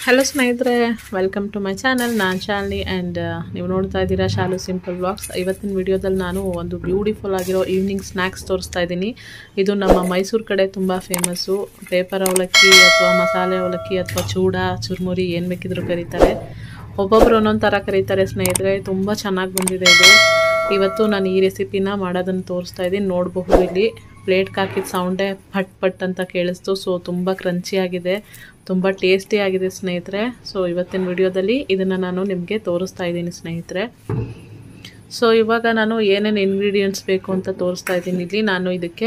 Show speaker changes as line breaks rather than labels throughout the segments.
hello ಸ್ನೇಹಿತರೆ welcome to my channel ನಾನು Shalini and ನೀವು ನೋಡ್ತಾ ಇದ್ದೀರಾ ಶಾಲು ಸಿಂಪಲ್ ಬ್ಲಾಗ್ಸ್ ಇವತ್ತಿನ ವಿಡಿಯೋದಲ್ಲಿ ನಾನು ಒಂದು ಬ್ಯೂಟಿಫುಲ್ ಆಗಿರೋ ಈವ್ನಿಂಗ್ ಸ್ನ್ಯಾಕ್ಸ್ ತೋರಿಸ್ತಾ ಇದ್ದೀನಿ ಇದು ನಮ್ಮ ಮೈಸೂರು ಕಡೆ ತುಂಬ ಫೇಮಸ್ಸು ಪೇಪರ್ ಅವಲಕ್ಕಿ ಅಥವಾ ಮಸಾಲೆ ಅವಲಕ್ಕಿ ಅಥವಾ ಚೂಡ ಚುರುಮುರಿ ಏನು ಬೇಕಿದ್ರೂ ಕರೀತಾರೆ ಒಬ್ಬೊಬ್ರು ಒಂದೊಂದು ಥರ ಕರೀತಾರೆ ಸ್ನೇಹಿತರೆ ತುಂಬ ಚೆನ್ನಾಗಿ ಬಂದಿದೆ ಇದು ಇವತ್ತು ನಾನು ಈ ರೆಸಿಪಿನ ಮಾಡೋದನ್ನು ತೋರಿಸ್ತಾ ಇದ್ದೀನಿ ನೋಡಬಹುದು ಇಲ್ಲಿ ಪ್ಲೇಟ್ಗೆ ಹಾಕಿದ ಸೌಂಡೇ ಪಟ್ ಪಟ್ ಅಂತ ಕೇಳಿಸ್ತು ಸೊ ತುಂಬ ಕ್ರಂಚಿಯಾಗಿದೆ ತುಂಬ ಟೇಸ್ಟಿ ಆಗಿದೆ ಸ್ನೇಹಿತರೆ ಸೊ ಇವತ್ತಿನ ವಿಡಿಯೋದಲ್ಲಿ ಇದನ್ನು ನಾನು ನಿಮಗೆ ತೋರಿಸ್ತಾ ಇದ್ದೀನಿ ಸ್ನೇಹಿತರೆ ಸೊ ಇವಾಗ ನಾನು ಏನೇನು ಇಂಗ್ರೀಡಿಯೆಂಟ್ಸ್ ಬೇಕು ಅಂತ ತೋರಿಸ್ತಾ ಇದ್ದೀನಿ ಇಲ್ಲಿ ನಾನು ಇದಕ್ಕೆ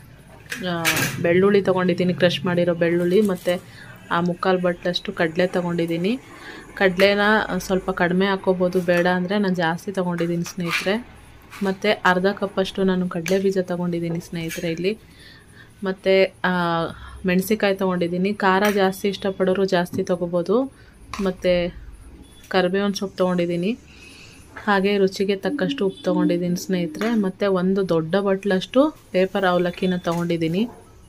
ಆ, ಬೆಳ್ಳುಳ್ಳಿ ತೊಗೊಂಡಿದ್ದೀನಿ ಕ್ರಷ್ ಮಾಡಿರೋ ಬೆಳ್ಳುಳ್ಳಿ ಮತ್ತು ಆ ಮುಕ್ಕಾಲು ಬಟ್ಟಷ್ಟು ಕಡಲೆ ತೊಗೊಂಡಿದ್ದೀನಿ ಕಡಲೆನ ಸ್ವಲ್ಪ ಕಡಿಮೆ ಹಾಕೋಬೋದು ಬೇಡ ಅಂದರೆ ನಾನು ಜಾಸ್ತಿ ತೊಗೊಂಡಿದ್ದೀನಿ ಸ್ನೇಹಿತರೆ ಮತ್ತು ಅರ್ಧ ಕಪ್ಪಷ್ಟು ನಾನು ಕಡಲೆ ಬೀಜ ತೊಗೊಂಡಿದ್ದೀನಿ ಸ್ನೇಹಿತರೆ ಇಲ್ಲಿ ಮತ್ತು ಮೆಣಸಿಕಾಯಿ ತೊಗೊಂಡಿದ್ದೀನಿ ಖಾರ ಜಾಸ್ತಿ ಇಷ್ಟಪಡೋರು ಜಾಸ್ತಿ ತೊಗೋಬೋದು ಮತ್ತು ಕರಿಬೇವಿನ ಸೊಪ್ಪು ತೊಗೊಂಡಿದ್ದೀನಿ ಹಾಗೆ ರುಚಿಗೆ ತಕ್ಕಷ್ಟು ಉಪ್ಪು ತೊಗೊಂಡಿದ್ದೀನಿ ಸ್ನೇಹಿತರೆ ಮತ್ತು ಒಂದು ದೊಡ್ಡ ಬಟ್ಲಷ್ಟು ಪೇಪರ್ ಅವಲಕ್ಕಿನ ತೊಗೊಂಡಿದ್ದೀನಿ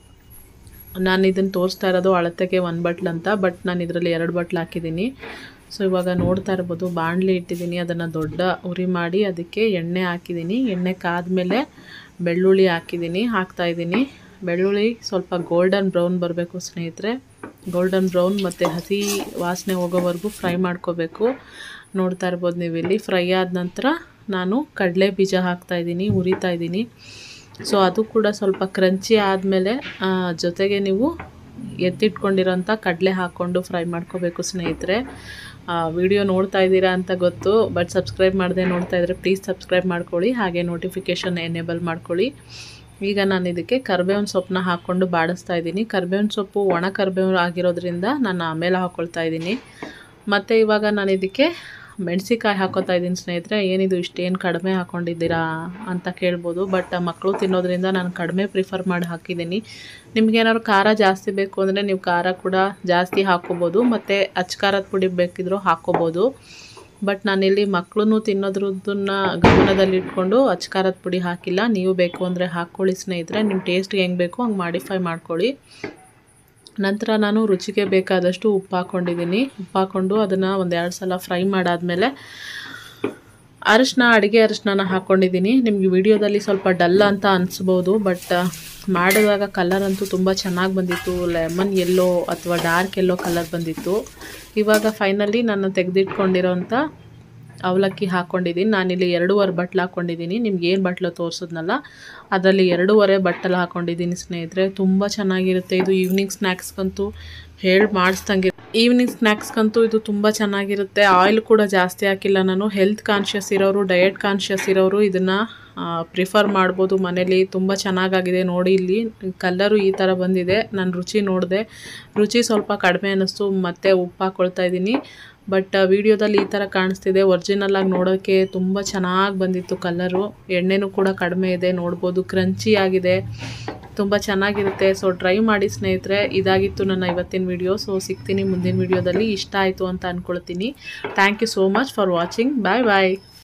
ನಾನು ಇದನ್ನು ತೋರಿಸ್ತಾ ಇರೋದು ಅಳತೆಗೆ ಒಂದು ಬಟ್ಲು ಅಂತ ಬಟ್ ನಾನು ಇದರಲ್ಲಿ ಎರಡು ಬಟ್ಲು ಹಾಕಿದ್ದೀನಿ ಸೊ ಇವಾಗ ನೋಡ್ತಾ ಇರ್ಬೋದು ಬಾಣಲಿ ಇಟ್ಟಿದ್ದೀನಿ ಅದನ್ನು ದೊಡ್ಡ ಉರಿ ಮಾಡಿ ಅದಕ್ಕೆ ಎಣ್ಣೆ ಹಾಕಿದ್ದೀನಿ ಎಣ್ಣೆ ಕಾದ್ಮೇಲೆ ಬೆಳ್ಳುಳ್ಳಿ ಹಾಕಿದ್ದೀನಿ ಹಾಕ್ತಾ ಇದ್ದೀನಿ ಬೆಳ್ಳುಳ್ಳಿ ಸ್ವಲ್ಪ ಗೋಲ್ಡನ್ ಬ್ರೌನ್ ಬರಬೇಕು ಸ್ನೇಹಿತರೆ ಗೋಲ್ಡನ್ ಬ್ರೌನ್ ಮತ್ತು ಹಸಿ ವಾಸನೆ ಹೋಗೋವರೆಗೂ ಫ್ರೈ ಮಾಡ್ಕೋಬೇಕು ನೋಡ್ತಾ ಇರ್ಬೋದು ನೀವು ಇಲ್ಲಿ ಫ್ರೈ ಆದ ನಂತರ ನಾನು ಕಡಲೆ ಬೀಜ ಹಾಕ್ತಾ ಇದ್ದೀನಿ ಹುರಿತಾ ಇದ್ದೀನಿ ಸೊ ಅದು ಕೂಡ ಸ್ವಲ್ಪ ಕ್ರಂಚಿ ಆದಮೇಲೆ ಜೊತೆಗೆ ನೀವು ಎತ್ತಿಟ್ಕೊಂಡಿರೋಂಥ ಕಡಲೆ ಹಾಕ್ಕೊಂಡು ಫ್ರೈ ಮಾಡ್ಕೋಬೇಕು ಸ್ನೇಹಿತರೆ ವಿಡಿಯೋ ನೋಡ್ತಾ ಇದ್ದೀರಾ ಅಂತ ಗೊತ್ತು ಬಟ್ ಸಬ್ಸ್ಕ್ರೈಬ್ ಮಾಡದೆ ನೋಡ್ತಾ ಇದ್ದರೆ ಪ್ಲೀಸ್ ಸಬ್ಸ್ಕ್ರೈಬ್ ಮಾಡ್ಕೊಳ್ಳಿ ಹಾಗೆ ನೋಟಿಫಿಕೇಷನ್ ಎನೇಬಲ್ ಮಾಡ್ಕೊಳ್ಳಿ ಈಗ ನಾನು ಇದಕ್ಕೆ ಕರ್ಬೇವಿನ ಸೊಪ್ಪನ್ನ ಹಾಕ್ಕೊಂಡು ಬಾಡಿಸ್ತಾ ಇದ್ದೀನಿ ಕರ್ಬೇವಿನ ಸೊಪ್ಪು ಒಣ ಕರ್ಬೇವು ಆಗಿರೋದ್ರಿಂದ ನಾನು ಆಮೇಲೆ ಹಾಕ್ಕೊಳ್ತಾ ಇದ್ದೀನಿ ಮತ್ತು ಇವಾಗ ನಾನು ಇದಕ್ಕೆ ಮೆಣಸಿಕಾಯಿ ಹಾಕೋತಾ ಇದ್ದೀನಿ ಸ್ನೇಹಿತರೆ ಏನಿದು ಇಷ್ಟೇನು ಕಡಿಮೆ ಹಾಕ್ಕೊಂಡಿದ್ದೀರಾ ಅಂತ ಕೇಳ್ಬೋದು ಬಟ್ ಮಕ್ಕಳು ತಿನ್ನೋದ್ರಿಂದ ನಾನು ಕಡಿಮೆ ಪ್ರಿಫರ್ ಮಾಡಿ ಹಾಕಿದ್ದೀನಿ ನಿಮ್ಗೇನಾದ್ರು ಖಾರ ಜಾಸ್ತಿ ಬೇಕು ಅಂದರೆ ನೀವು ಖಾರ ಕೂಡ ಜಾಸ್ತಿ ಹಾಕ್ಕೋಬೋದು ಮತ್ತು ಅಚ್ಕಾರದ ಪುಡಿ ಬೇಕಿದ್ರೂ ಹಾಕ್ಕೋಬೋದು ಬಟ್ ನಾನಿಲ್ಲಿ ಮಕ್ಕಳು ತಿನ್ನೋದ್ರದ್ದನ್ನ ಗಮನದಲ್ಲಿಟ್ಕೊಂಡು ಅಚ್ಕಾರದ ಪುಡಿ ಹಾಕಿಲ್ಲ ನೀವು ಬೇಕು ಅಂದರೆ ಹಾಕ್ಕೊಳ್ಳಿ ಸ್ನೇಹಿತರೆ ನಿಮ್ಮ ಟೇಸ್ಟ್ಗೆ ಹೆಂಗೆ ಬೇಕೋ ಹಂಗೆ ಮಾಡಿಫೈ ಮಾಡ್ಕೊಳ್ಳಿ ನಂತರ ನಾನು ರುಚಿಗೆ ಬೇಕಾದಷ್ಟು ಉಪ್ಪು ಹಾಕ್ಕೊಂಡಿದ್ದೀನಿ ಉಪ್ಪು ಹಾಕ್ಕೊಂಡು ಅದನ್ನು ಒಂದೆರಡು ಸಲ ಫ್ರೈ ಮಾಡಾದಮೇಲೆ ಅರಿಶಿನ ಅಡುಗೆ ಅರಿಶಿನ ಹಾಕ್ಕೊಂಡಿದ್ದೀನಿ ನಿಮಗೆ ವಿಡಿಯೋದಲ್ಲಿ ಸ್ವಲ್ಪ ಡಲ್ ಅಂತ ಅನಿಸ್ಬೋದು ಬಟ್ ಮಾಡಿದಾಗ ಕಲರ್ ಅಂತೂ ತುಂಬ ಚೆನ್ನಾಗಿ ಬಂದಿತ್ತು ಲೆಮನ್ ಎಲ್ಲೋ ಅಥವಾ ಡಾರ್ಕ್ ಎಲ್ಲೋ ಕಲರ್ ಬಂದಿತ್ತು ಇವಾಗ ಫೈನಲಿ ನಾನು ತೆಗೆದಿಟ್ಕೊಂಡಿರೋಂಥ ಅವಲಕ್ಕಿ ಹಾಕ್ಕೊಂಡಿದ್ದೀನಿ ನಾನಿಲ್ಲಿ ಎರಡೂವರೆ ಬಟ್ಲು ಹಾಕ್ಕೊಂಡಿದ್ದೀನಿ ನಿಮ್ಗೆ ಏನು ಬಟ್ಲು ತೋರಿಸಿದ್ನಲ್ಲ ಅದರಲ್ಲಿ ಎರಡೂವರೆ ಬಟ್ಟಲು ಹಾಕ್ಕೊಂಡಿದ್ದೀನಿ ಸ್ನೇಹಿತರೆ ತುಂಬ ಚೆನ್ನಾಗಿರುತ್ತೆ ಇದು ಈವ್ನಿಂಗ್ ಸ್ನ್ಯಾಕ್ಸ್ಗಂತೂ ಹೇಳಿ ಮಾಡಿಸ್ದಂಗೆ ಈವ್ನಿಂಗ್ ಸ್ನ್ಯಾಕ್ಸ್ಗಂತೂ ಇದು ತುಂಬ ಚೆನ್ನಾಗಿರುತ್ತೆ ಆಯಿಲ್ ಕೂಡ ಜಾಸ್ತಿ ಹಾಕಿಲ್ಲ ನಾನು ಹೆಲ್ತ್ ಕಾನ್ಷಿಯಸ್ ಇರೋರು ಡಯಟ್ ಕಾನ್ಷಿಯಸ್ ಇರೋರು ಇದನ್ನು ಪ್ರಿಫರ್ ಮಾಡ್ಬೋದು ಮನೇಲಿ ತುಂಬ ಚೆನ್ನಾಗಾಗಿದೆ ನೋಡಿ ಇಲ್ಲಿ ಕಲ್ಲರು ಈ ಥರ ಬಂದಿದೆ ನಾನು ರುಚಿ ನೋಡಿದೆ ರುಚಿ ಸ್ವಲ್ಪ ಕಡಿಮೆ ಅನ್ನಿಸ್ತು ಮತ್ತೆ ಉಪ್ಪು ಹಾಕ್ಕೊಳ್ತಾ ಇದ್ದೀನಿ ಬಟ್ ವಿಡಿಯೋದಲ್ಲಿ ಈ ಥರ ಕಾಣಿಸ್ತಿದೆ ಒರಿಜಿನಲ್ ಆಗಿ ನೋಡೋಕ್ಕೆ ತುಂಬ ಚೆನ್ನಾಗಿ ಬಂದಿತ್ತು ಕಲರು ಎಣ್ಣೆನೂ ಕೂಡ ಕಡಿಮೆ ಇದೆ ನೋಡ್ಬೋದು ಕ್ರಂಚಿ ಆಗಿದೆ ತುಂಬ ಚೆನ್ನಾಗಿರುತ್ತೆ ಸೊ ಟ್ರೈ ಮಾಡಿ ಸ್ನೇಹಿತರೆ ಇದಾಗಿತ್ತು ನನ್ನ ಇವತ್ತಿನ ವಿಡಿಯೋ ಸೊ ಸಿಗ್ತೀನಿ ಮುಂದಿನ ವಿಡಿಯೋದಲ್ಲಿ ಇಷ್ಟ ಆಯಿತು ಅಂತ ಅಂದ್ಕೊಳ್ತೀನಿ thank you so much for watching bye bye